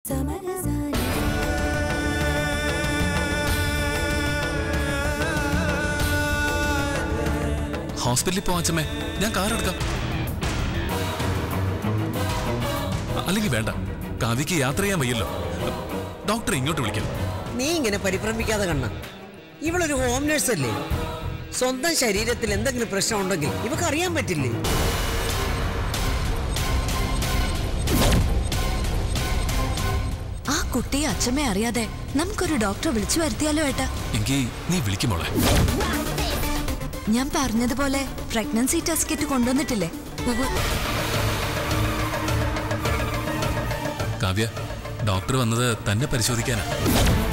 ഹോസ്പിറ്റലിൽ പോവാൻ അച്ഛമ്മേ ഞാൻ കാർ എടുക്കാം അല്ലെങ്കിൽ വേണ്ട കാവ്യക്ക് യാത്ര ചെയ്യാൻ വയ്യല്ലോ ഡോക്ടറെ ഇങ്ങോട്ട് വിളിക്കാം നീ ഇങ്ങനെ പരിഭ്രമിക്കാതെ കണ്ണ ഇവളൊരു ഹോം നേഴ്സ് അല്ലേ സ്വന്തം ശരീരത്തിൽ എന്തെങ്കിലും പ്രശ്നമുണ്ടെങ്കിൽ ഇവക്ക് അറിയാൻ പറ്റില്ലേ ആ കുട്ടിയെ അച്ഛമ്മയെ അറിയാതെ നമുക്കൊരു ഡോക്ടറെ വിളിച്ചു വരുത്തിയാലോ ഏട്ടാ എങ്കിൽ നീ വിളിക്കുമോളെ ഞാൻ പറഞ്ഞതുപോലെ പ്രഗ്നൻസി ടെസ്റ്റ് കിറ്റ് കൊണ്ടുവന്നിട്ടില്ലേ ഉവ്വ്. കാവ്യ ഡോക്ടർ വന്നത് തന്നെ പരിശോധിക്കാനാ